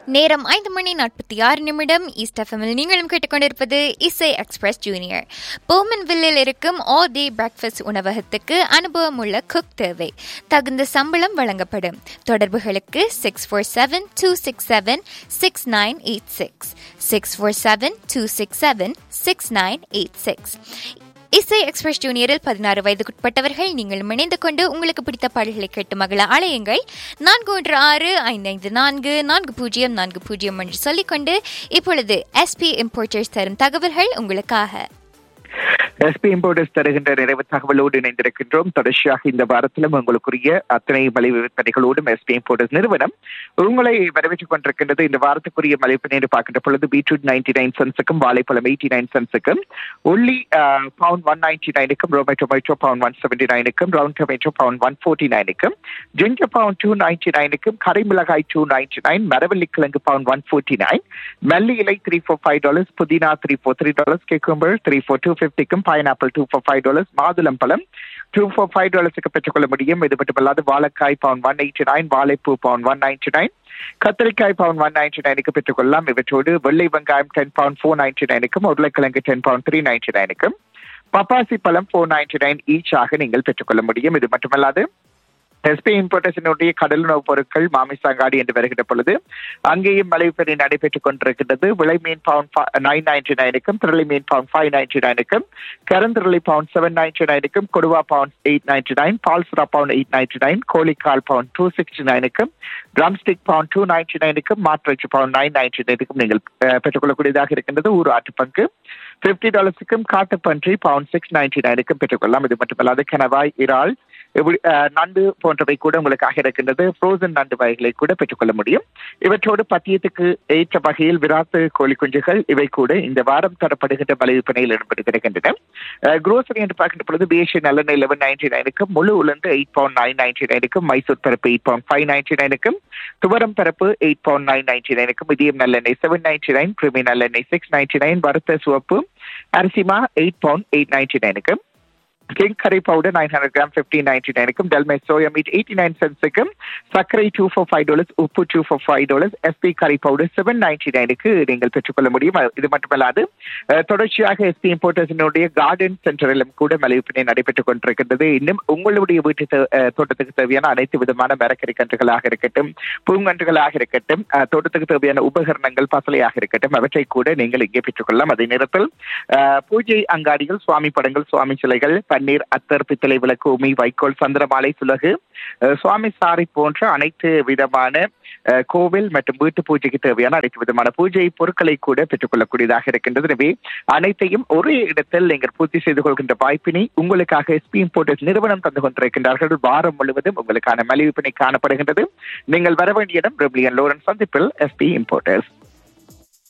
நேரம் ஐந்து மணி நாற்பத்தி ஆறு நிமிடம் ஈஸ்ட் எஃப்எம்மில் நீங்களும் கேட்டுக்கொண்டிருப்பது இசை எக்ஸ்பிரஸ் ஜூனியர் போமன்வில்லில் இருக்கும் ஆல் டே பிரேக்ஃபாஸ்ட் உணவகத்துக்கு அனுபவம் உள்ள குக் தேவை தகுந்த சம்பளம் வழங்கப்படும் தொடர்புகளுக்கு six four seven two six seven six nine eight six six four seven two six seven six nine eight six இசை எக்ஸ்பிரஸ் ஜூனியரில் பதினாறு வயதுக்குட்பட்டவர்கள் நீங்கள் இணைந்து கொண்டு உங்களுக்கு பிடித்த பாடல்களை கேட்டு மகள அலையுங்கள் நான்கு ஒன்று ஆறு ஐந்து ஐந்து நான்கு நான்கு பூஜ்ஜியம் நான்கு பூஜ்ஜியம் என்று சொல்லிக்கொண்டு இப்பொழுது எஸ்பி இம்போர்ட்டர்ஸ் தரும் தகவல்கள் உங்களுக்காக எஸ்பி இம்போர்டர்ஸ் தருகின்ற நிறைவு தகவலோடு இணைந்திருக்கின்றோம் தொடர்ச்சியாக இந்த வாரத்திலும் உங்களுக்குரிய அத்தனை மலிவு விற்பனைகளோடும் எஸ்பி இம்போர்டர்ஸ் நிறுவனம் உங்களை வரவேற்றுக் கொண்டிருக்கின்றது இந்த வாரத்துக்குரிய மலிவு நேரு பார்க்கின்ற பொழுது பீட்ரூட் நைன்டி நைன் சென்ஸுக்கும் வாழைப்பழம் எயிட்டி நைன் சென்ஸுக்கும் உள்ளி பவுன் ஒன் நைன்டி நைனுக்கும் Roma tomato pound one seventy நைனுக்கும் round tomato pound one forty நைனுக்கும் ஜிஞ்சர் பவுன் டூ நைன்டி நைனுக்கும் கரைமிளகாய் டூ நைன்டி நைன் மரவள்ளி கிழங்கு பவுன் ஒன் ஃபோர்ட்டி நைன் மல்லி இலை த்ரீ ஃபோர் ஃபைவ் டாலர்ஸ் புதினா three for three dollars cucumber three for two ஃபிஃப்டிக்கும் pineapple two for five dollars மாதுளம் பழம் டூ ஃபோர் ஃபைவ் டாலர்ஸுக்கு பெற்றுக்கொள்ள முடியும் இது மட்டுமல்லாது வாழைக்காய் பவுன் ஒன் எயிட்டி நைன் வாழைப்பூ பவுன் ஒன் நைன்டி நைன் கத்திரிக்காய் பவுன் ஒன் நைன்டி நைனுக்கு பெற்றுக்கொள்ளலாம் இவற்றோடு வெள்ளை வெங்காயம் டென் பவுண்ட் ஃபோர் நைன்டி நைனுக்கும் உருளைக்கிழங்கு டென் பவுண்ட் த்ரீ நைன்டி நைனுக்கும் பப்பாசி பழம் ஃபோர் நைன்டி நைன் ஈச்சாக நீங்கள் பெற்றுக்கொள்ள முடியும் இது மட்டுமல்லாது எஸ்பி இம்போர்ட்டேஷனுடைய கடல் உணவுப் பொருட்கள் மாமிசாங்காடி என்று வருகின்ற பொழுது அங்கேயும் மலைப்பெறி நடைபெற்றுக் கொண்டிருக்கின்றது விளை மீன் பவுண்ட் நைன் நைன்டி நைனுக்கும் திரளி மீன் பவுண்ட் ஃபைவ் நைன்டி நைனுக்கும் கரந்திரளி பவுண்ட் செவன் நைன்டி நைனுக்கும் கொடுவா பவுண்ட் எயிட் நைன்டி நைன் பால்சுரா பவுண்ட் எயிட் நைன்டி நைன் கோழிக்கால் பவுண்ட் டூ சிக்ஸ்டி நைனுக்கும் ட்ரம்ஸ்டிக் பவுண்ட் டூ நைன்டி நைனுக்கும் மாற்றச்சு பவுண்ட் நைன் நைன்டி நைனுக்கும் நீங்கள் பெற்றுக்கொள்ளக்கூடியதாக இருக்கின்றது ஒரு ஆட்டு பங்கு பிப்டி டாலர்ஸுக்கும் காட்டுப்பன்றி பவுண்ட் சிக்ஸ் நைன்டி நைனுக்கும் பெற்றுக்கொள்ளலாம் இது மட்டுமல்லாது கனவாய் இறால் நண்டு போன்றவை கூட உங்களுக்காக இருக்கின்றது ஃப்ரோசன் நண்டு வகைகளை கூட பெற்றுக்கொள்ள முடியும் இவற்றோடு பத்தியத்துக்கு ஏற்ற வகையில் விராத்து கோழி குஞ்சுகள் இவை கூட இந்த வாரம் தரப்படுகின்ற மலை விற்பனையில் ஈடுபடுத்திருக்கின்றன குரோசரி என்று பார்க்கின்ற பொழுது பிஎஸ்சி நல்லெண்ணெய் லெவன் நைன்டி நைனுக்கும் முழு உலர்ந்து எயிட் பவுண்ட் நைன் நைன்டி நைனுக்கும் மைசூர் பரப்பு எயிட் பவுண்ட் ஃபைவ் நைன்டி நைனுக்கும் துவரம் பரப்பு எயிட் பவுண்ட் நைன் நைன்டி நைனுக்கும் இதயம் நல்லெண்ணெய் செவன் நைன்டி நைன் பிரிமி நல்லெண்ணெய் சிக்ஸ் நைன்டி நைன் வறுத்த சிவப்பு அரிசிமா எயிட் பவுண்ட் எயிட் நைன்டி நைனுக்கும் king curry powder nine hundred gram fifteen ninety நைனுக்கும் Delmege soya meat eighty nine சென்ஸுக்கும் சர்க்கரை டூ ஃபோர் ஃபைவ் டாலர்ஸ் உப்பு two for five dollars SP curry powder seven ninety நைனுக்கு நீங்கள் பெற்றுக்கொள்ள முடியும் இது மட்டுமல்லாது தொடர்ச்சியாக எஸ்பி இம்போர்ட்டர்ஸினுடைய கார்டன் சென்டரிலும் கூட மலிவிப்பினை நடைபெற்றுக் கொண்டிருக்கின்றது இன்னும் உங்களுடைய வீட்டு தோட்டத்துக்கு தேவையான அனைத்து விதமான மரக்கறி கன்றுகளாக இருக்கட்டும் பூங்கன்றுகளாக இருக்கட்டும் தோட்டத்துக்கு தேவையான உபகரணங்கள் பசலையாக இருக்கட்டும் அவற்றை கூட நீங்கள் இங்கே பெற்றுக்கொள்ளலாம் அதே நேரத்தில் பூஜை அங்காடிகள் சுவாமி படங்கள் சுவாமி சிலைகள் பன்னீர் அத்தர் பித்தளை விளக்கு உமி வைக்கோல் சந்திரமாலை சுலகு சுவாமி சாரி போன்ற அனைத்து விதமான கோவில் மற்றும் வீட்டு பூஜைக்கு தேவையான அனைத்து விதமான பூஜை பொருட்களை கூட பெற்றுக்கொள்ளக்கூடியதாக இருக்கின்றது எனவே அனைத்தையும் ஒரே இடத்தில் நீங்கள் பூர்த்தி செய்து கொள்கின்ற வாய்ப்பினை உங்களுக்காக எஸ்பி இம்போர்ட்டர்ஸ் நிறுவனம் தந்து கொண்டிருக்கின்றார்கள் வாரம் முழுவதும் உங்களுக்கான மலிவிப்பினை காணப்படுகின்றது நீங்கள் வர வேண்டிய இடம் பிரபிளியன் லோரன்ஸ் சந்திப்பில் எஸ்பி இம்போர்ட்டர்ஸ்